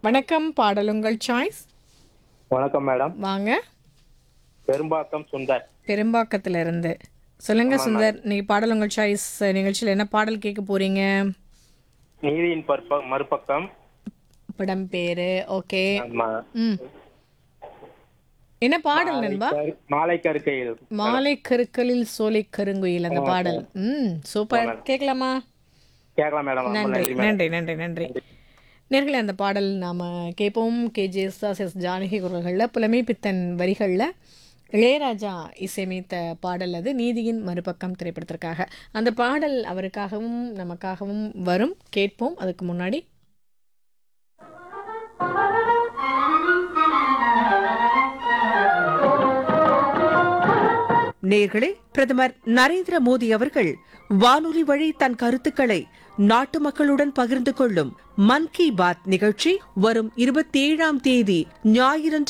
வணக்கம் பாடலுங்கள் சாய்ஸ் வணக்கம் மேடம் வாங்க பெரும்பாக்கம் சுந்தர் பெரும்பாக்கத்துல இருந்து சொல்லுங்க சுந்தர் நீ பாடலுங்கள் சாய்ஸ் நிகழ்ச்சியில் என்ன பாடல் கேட்க போறீங்க நீதியின் பற்ப மறுபக்கம் படம் பேரு ஓகே ஆமா ம் என்ன பாடல் நண்பா மாலை கருக்கையில் மாலை கருக்களில் சோலை கருங்குயில் அந்த பாடல் ம் சூப்பர் கேட்கலாமா கேட்கலாம் மேடம் ரொம்ப நன்றி நன்றி நன்றி நன்றி நன்றி நேர்களே அந்த பாடல் நாம் கேட்போம் K J S S Janaki குரல்களில் புலமை பித்தன் வரிகளில் இளையராஜா இசையமைத்த பாடல் அது நீதியின் மறுபக்கம் திரைப்படத்திற்காக அந்த பாடல் அவருக்காகவும் நமக்காகவும் வரும் கேட்போம் அதுக்கு முன்னாடி நேர்களே பிரதமர் நரேந்திர மோடி அவர்கள் வானொலி வழி தன் கருத்துக்களை நாட்டு மக்களுடன் பகிர்ந்து கொள்ளும் மன் கி பாத் நிகழ்ச்சி வரும் இருபத்தி ஏழாம் தேதி ஞாயிறன்று